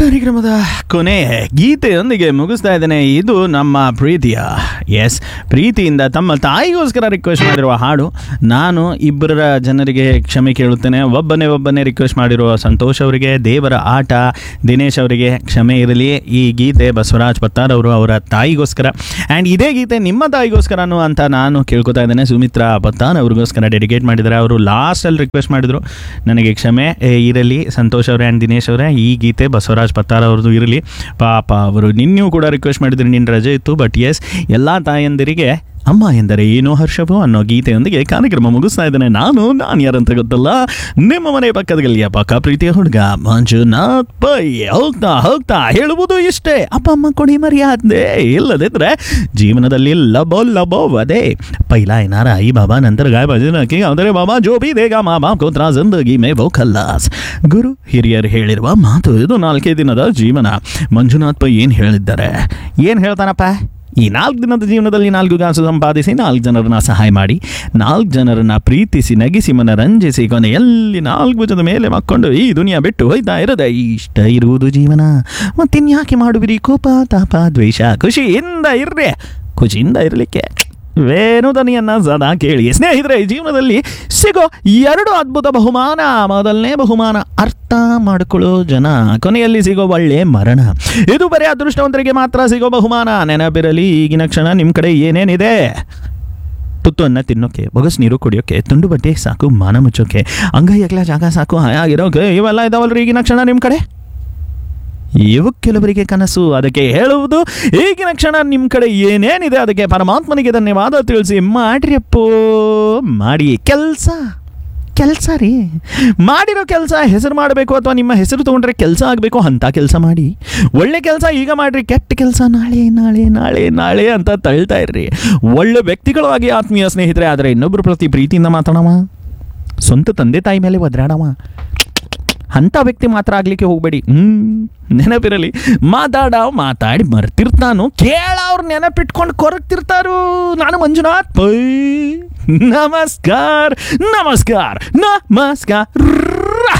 ಕಾರ್ಯಕ್ರಮದ ಕೊನೆ ಗೀತೆಯೊಂದಿಗೆ ಮುಗಿಸ್ತಾ ಇದ್ದೇನೆ ಇದು ನಮ್ಮ ಪ್ರೀತಿಯ ಎಸ್ ಪ್ರೀತಿಯಿಂದ ತಮ್ಮ ತಾಯಿಗೋಸ್ಕರ ರಿಕ್ವೆಸ್ಟ್ ಮಾಡಿರುವ ಹಾಡು ನಾನು ಇಬ್ಬರ ಜನರಿಗೆ ಕ್ಷಮೆ ಕೇಳುತ್ತೇನೆ ಒಬ್ಬನೇ ಒಬ್ಬನೇ ರಿಕ್ವೆಸ್ಟ್ ಮಾಡಿರುವ ಸಂತೋಷ್ ಅವರಿಗೆ ದೇವರ ಆಟ ದಿನೇಶ್ ಅವರಿಗೆ ಕ್ಷಮೆ ಇರಲಿ ಈ ಗೀತೆ ಬಸವರಾಜ್ ಪತ್ತಾರ್ ಅವರು ಅವರ ತಾಯಿಗೋಸ್ಕರ ಆ್ಯಂಡ್ ಇದೇ ಗೀತೆ ನಿಮ್ಮ ತಾಯಿಗೋಸ್ಕರನು ಅಂತ ನಾನು ಕೇಳ್ಕೊತಾ ಇದ್ದೇನೆ ಸುಮಿತ್ರಾ ಪತ್ತಾನ್ ಅವ್ರಿಗೋಸ್ಕರ ಡೆಡಿಕೇಟ್ ಮಾಡಿದ್ದಾರೆ ಅವರು ಲಾಸ್ಟಲ್ಲಿ ರಿಕ್ವೆಸ್ಟ್ ಮಾಡಿದರು ನನಗೆ ಕ್ಷಮೆ ಏ, ಇರಲಿ ಸಂತೋಷ್ ಅವರೇ ಆ್ಯಂಡ್ ದಿನೇಶ್ ಅವರೇ ಈ ಗೀತೆ ಬಸವರಾಜ್ ಪತ್ತಾರ್ ಅವ್ರದ್ದು ಇರಲಿ ಪಾಪ ಅವರು ನಿನ್ನೆಯೂ ಕೂಡ ರಿಕ್ವೆಸ್ಟ್ ಮಾಡಿದ್ರು ನಿನ್ನ ರಜೆ ಇತ್ತು ಬಟ್ ಎಸ್ ಎಲ್ಲ ತಾಯಂದಿರಿಗೆ ಅಮ್ಮ ಎಂದರೆ ಏನೋ ಹರ್ಷವು ಅನ್ನೋ ಗೀತೆಯೊಂದಿಗೆ ಕಾರ್ಯಕ್ರಮ ಮುಗಿಸ್ತಾ ಇದ್ದೇನೆ ನಾನು ನಾನು ಯಾರಂತ ಗೊತ್ತಲ್ಲ ನಿಮ್ಮ ಮನೆ ಪಕ್ಕದ ಗಲ್ಲಿಯ ಪಕ್ಕ ಪ್ರೀತಿಯ ಹುಡುಗ ಮಂಜುನಾಥ್ ಪೈ ಹೋಗ್ತಾ ಹೋಗ್ತಾ ಹೇಳುವುದು ಇಷ್ಟೇ ಅಪ್ಪ ಅಮ್ಮ ಕೊಡಿ ಮರ್ಯಾದೆ ಇಲ್ಲದಿದ್ರೆ ಜೀವನದಲ್ಲಿ ಲಬೋ ಲಬೋ ವದೆ ಪೈಲಾ ಏನಾರ ಐ ಬಾಬಾ ನಂತರ ಗಾಯ ಭಜನಕ್ಕೆ ಅಂದರೆ ಬಾಬಾ ಜೋ ಬಿ ದೇಗ ಮಾ ಬಾಪ್ ಕೋತ್ರ ಜಿಂದಗಿ ಮೇ ವೋ ಖಲ್ಲಾಸ್ ಗುರು ಹಿರಿಯರು ಹೇಳಿರುವ ಮಾತು ಇದು ನಾಲ್ಕೇ ದಿನದ ಜೀವನ ಮಂಜುನಾಥ್ ಪೈ ಏನು ಹೇಳಿದ್ದಾರೆ ಏನು ಹೇಳ್ತಾನಪ್ಪ ಈ ನಾಲ್ಕು ದಿನದ ಜೀವನದಲ್ಲಿ ನಾಲ್ಕು ಕಾಸು ಸಂಪಾದಿಸಿ ನಾಲ್ಕು ಜನರನ್ನ ಸಹಾಯ ಮಾಡಿ ನಾಲ್ಕು ಜನರನ್ನ ಪ್ರೀತಿಸಿ ನಗಿಸಿ ಮನರಂಜಿಸಿ ಕೊನೆಯಲ್ಲಿ ನಾಲ್ಕು ಭುಜದ ಮೇಲೆ ಮಕ್ಕೊಂಡು ಈ ದುನಿಯಾ ಬಿಟ್ಟು ಹೋಯ್ತಾ ಇರೋದೆ ಇಷ್ಟ ಇರುವುದು ಜೀವನ ಮತ್ತಿನ್ಯಾಕೆ ಮಾಡುವಿರಿ ಕೋಪ ತಾಪ ದ್ವೇಷ ಖುಷಿಯಿಂದ ಇರ್ರಿ ಖುಷಿಯಿಂದ ಇರಲಿಕ್ಕೆ ವೇಣುದನಿಯನ್ನ ಸದಾ ಕೇಳಿ ಸ್ನೇಹಿತರೆ ಈ ಜೀವನದಲ್ಲಿ ಸಿಗೋ ಎರಡು ಅದ್ಭುತ ಬಹುಮಾನ ಮೊದಲನೇ ಬಹುಮಾನ ಅರ್ಥ ಮಾಡಿಕೊಳ್ಳೋ ಜನ ಕೊನೆಯಲ್ಲಿ ಸಿಗೋ ಒಳ್ಳೆ ಮರಣ ಇದು ಬರೀ ಅದೃಷ್ಟವಂತರಿಗೆ ಮಾತ್ರ ಸಿಗೋ ಬಹುಮಾನ ನೆನಪಿರಲಿ ಈಗಿನ ಕ್ಷಣ ನಿಮ್ಮ ಕಡೆ ಏನೇನಿದೆ ತುತ್ತು ಅನ್ನ ತಿನ್ನೋಕೆ ಬೊಗಸ್ ನೀರು ಕುಡಿಯೋಕೆ ತುಂಡು ಬಟ್ಟೆ ಸಾಕು ಮಾನ ಮುಚ್ಚೋಕೆ ಅಂಗೈ ಅಗಲ ಜಾಗ ಸಾಕು ಹಾಯಾಗಿರೋಕೆ ಇವೆಲ್ಲ ಇದಾವಲ್ರಿ ಈಗಿನ ಕ್ಷಣ ನಿಮ್ಮ ಕಡೆ ಇವು ಕೆಲವರಿಗೆ ಕನಸು ಅದಕ್ಕೆ ಹೇಳುವುದು ಈಗಿನ ಕ್ಷಣ ನಿಮ್ಮ ಕಡೆ ಏನೇನಿದೆ ಅದಕ್ಕೆ ಪರಮಾತ್ಮನಿಗೆ ಧನ್ಯವಾದ ತಿಳಿಸಿ ಮಾಡ್ರಿಯಪ್ಪೋ ಮಾಡಿ ಕೆಲಸ ಕೆಲಸ ರೀ ಮಾಡಿರೋ ಕೆಲಸ ಹೆಸರು ಮಾಡಬೇಕು ಅಥವಾ ನಿಮ್ಮ ಹೆಸರು ತೊಗೊಂಡ್ರೆ ಕೆಲಸ ಆಗಬೇಕು ಅಂಥ ಕೆಲಸ ಮಾಡಿ ಒಳ್ಳೆ ಕೆಲಸ ಈಗ ಮಾಡಿರಿ ಕೆಟ್ಟ ಕೆಲಸ ನಾಳೆ ನಾಳೆ ನಾಳೆ ನಾಳೆ ಅಂತ ತಳ್ತಾ ಇರ್ರಿ ಒಳ್ಳೆ ವ್ಯಕ್ತಿಗಳು ಆಗಿ ಆತ್ಮೀಯ ಸ್ನೇಹಿತರೆ ಆದರೆ ಇನ್ನೊಬ್ಬರ ಪ್ರತಿ ಪ್ರೀತಿಯಿಂದ ಮಾತಾಡವ ಸ್ವಂತ ತಂದೆ ತಾಯಿ ಮೇಲೆ ಒದ್ರಾಡವ ಅಂಥ ವ್ಯಕ್ತಿ ಮಾತ್ರ ಆಗ್ಲಿಕ್ಕೆ ಹೋಗಬೇಡಿ ಹ್ಮ್ ನೆನಪಿರಲಿ ಮಾತಾಡ ಮಾತಾಡಿ ಮರ್ತಿರ್ತಾನು ಕೇಳ ಅವ್ರು ನೆನಪಿಟ್ಕೊಂಡು ಕೊರಗ್ತಿರ್ತಾರು ನಾನು ಮಂಜುನಾಥ್ ಪೈ ನಮಸ್ಕಾರ ನಮಸ್ಕಾರ ನಮಸ್ಕಾರ